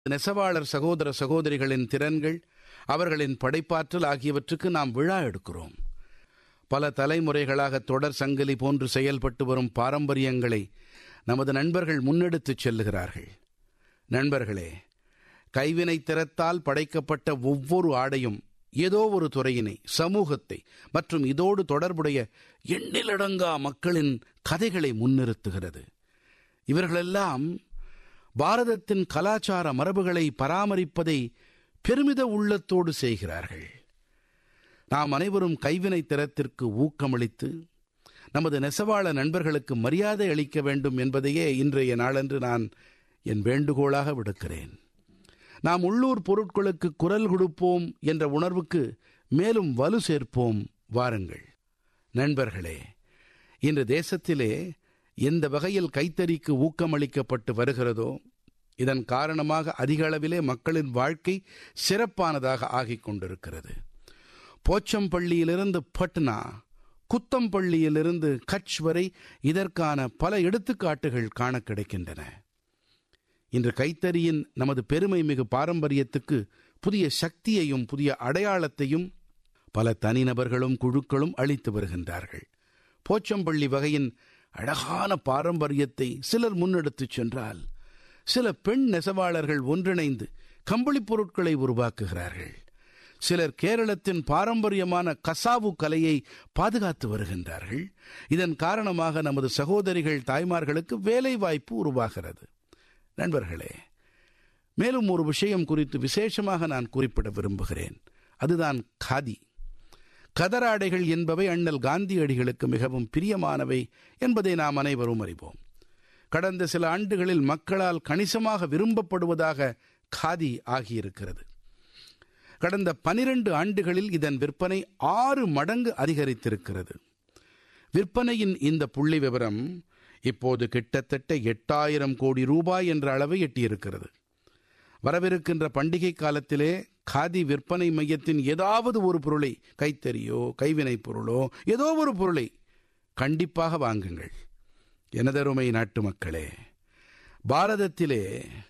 நெசவாளர் சகோதர சகோதரிகளின் திறன்கள் அவர்களின் படைப்பாற்றல் ஆகியவற்றுக்கு நாம் விழா எடுக்கிறோம் பல தலைமுறைகளாக தொடர் சங்கிலி போன்று செயல்பட்டு வரும் பாரம்பரியங்களை நமது நண்பர்கள் முன்னெடுத்துச் செல்லுகிறார்கள் நண்பர்களே கைவினை திறத்தால் படைக்கப்பட்ட ஒவ்வொரு ஆடையும் ஏதோ ஒரு துறையினை சமூகத்தை மற்றும் இதோடு தொடர்புடைய எண்ணிலடங்கா மக்களின் கதைகளை முன்னிறுத்துகிறது இவர்களெல்லாம் பாரதத்தின் கலாச்சார மரபுகளை பராமரிப்பதை பெருமித உள்ளத்தோடு செய்கிறார்கள் நாம் அனைவரும் கைவினை திறத்திற்கு ஊக்கமளித்து நமது நெசவாள நண்பர்களுக்கு மரியாதை அளிக்க வேண்டும் என்பதையே இன்றைய நாளன்று நான் என் வேண்டுகோளாக விடுக்கிறேன் நாம் உள்ளூர் பொருட்களுக்கு குரல் கொடுப்போம் என்ற உணர்வுக்கு மேலும் வலு சேர்ப்போம் வாருங்கள் நண்பர்களே இன்று தேசத்திலே எந்த வகையில் கைத்தறிக்கு ஊக்கமளிக்கப்பட்டு வருகிறதோ இதன் காரணமாக அதிக அளவிலே மக்களின் வாழ்க்கை சிறப்பானதாக ஆகிக் கொண்டிருக்கிறது போச்சம்பள்ளியிலிருந்து பட்னா குத்தம்பள்ளியிலிருந்து கட்ச் வரை இதற்கான பல எடுத்துக்காட்டுகள் காண கிடைக்கின்றன இன்று கைத்தறியின் நமது பெருமை மிகு பாரம்பரியத்துக்கு புதிய சக்தியையும் புதிய அடையாளத்தையும் பல தனிநபர்களும் குழுக்களும் அளித்து வருகின்றார்கள் போச்சம்பள்ளி வகையின் அழகான பாரம்பரியத்தை சிலர் முன்னெடுத்துச் சென்றால் சில பெண் நெசவாளர்கள் ஒன்றிணைந்து கம்பளிப் பொருட்களை உருவாக்குகிறார்கள் சிலர் கேரளத்தின் பாரம்பரியமான கசாவு கலையை பாதுகாத்து வருகின்றார்கள் இதன் காரணமாக நமது சகோதரிகள் தாய்மார்களுக்கு வேலை வாய்ப்பு உருவாகிறது நண்பர்களே மேலும் ஒரு விஷயம் குறித்து விசேஷமாக நான் குறிப்பிட விரும்புகிறேன் அதுதான் காதி கதராடைகள் என்பவை அண்ணல் காந்தியடிகளுக்கு மிகவும் பிரியமானவை என்பதை நாம் அனைவரும் அறிவோம் கடந்த சில ஆண்டுகளில் மக்களால் கணிசமாக விரும்பப்படுவதாக காதி ஆகியிருக்கிறது கடந்த பனிரெண்டு ஆண்டுகளில் இதன் விற்பனை ஆறு மடங்கு அதிகரித்திருக்கிறது விற்பனையின் இந்த புள்ளி விவரம் இப்போது கிட்டத்தட்ட எட்டாயிரம் கோடி ரூபாய் என்ற அளவை எட்டியிருக்கிறது வரவிருக்கின்ற பண்டிகை காலத்திலே காதி விற்பனை மையத்தின் ஏதாவது ஒரு பொருளை கைத்தறியோ கைவினைப் பொருளோ ஏதோ ஒரு பொருளை கண்டிப்பாக வாங்குங்கள் எனதருமை நாட்டு மக்களே பாரதத்திலே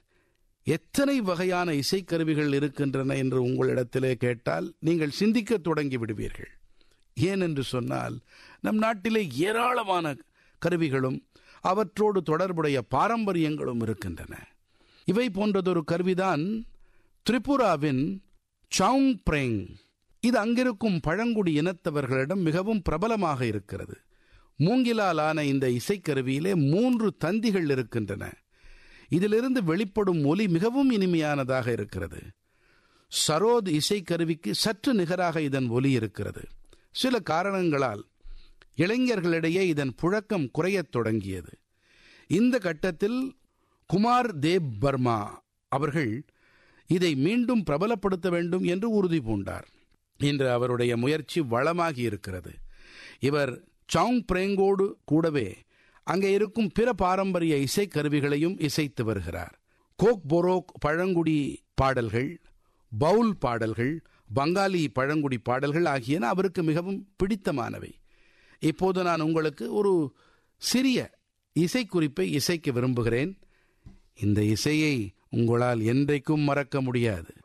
எத்தனை வகையான இசைக்கருவிகள் இருக்கின்றன என்று உங்களிடத்திலே கேட்டால் நீங்கள் சிந்திக்க தொடங்கி விடுவீர்கள் ஏன் என்று சொன்னால் நம் நாட்டிலே ஏராளமான கருவிகளும் அவற்றோடு தொடர்புடைய பாரம்பரியங்களும் இருக்கின்றன இவை போன்றதொரு கருவிதான் திரிபுராவின் சவுங் பிரேங் இது அங்கிருக்கும் பழங்குடி இனத்தவர்களிடம் மிகவும் பிரபலமாக இருக்கிறது மூங்கிலால் ஆன இந்த இசைக்கருவியிலே மூன்று தந்திகள் இருக்கின்றன இதிலிருந்து வெளிப்படும் ஒலி மிகவும் இனிமையானதாக இருக்கிறது சரோத் இசைக்கருவிக்கு சற்று நிகராக இதன் ஒலி இருக்கிறது சில காரணங்களால் இளைஞர்களிடையே இதன் புழக்கம் குறையத் தொடங்கியது இந்த கட்டத்தில் குமார் தேவ் பர்மா அவர்கள் இதை மீண்டும் பிரபலப்படுத்த வேண்டும் என்று உறுதி பூண்டார் இன்று அவருடைய முயற்சி வளமாகி இருக்கிறது இவர் சவுங் பிரேங்கோடு கூடவே அங்கே இருக்கும் பிற பாரம்பரிய இசைக்கருவிகளையும் இசைத்து வருகிறார் கோக் பொரோக் பழங்குடி பாடல்கள் பவுல் பாடல்கள் பங்காலி பழங்குடி பாடல்கள் ஆகியன அவருக்கு மிகவும் பிடித்தமானவை இப்போது நான் உங்களுக்கு ஒரு சிறிய இசைக்குறிப்பை இசைக்க விரும்புகிறேன் இந்த இசையை உங்களால் என்றைக்கும் மறக்க முடியாது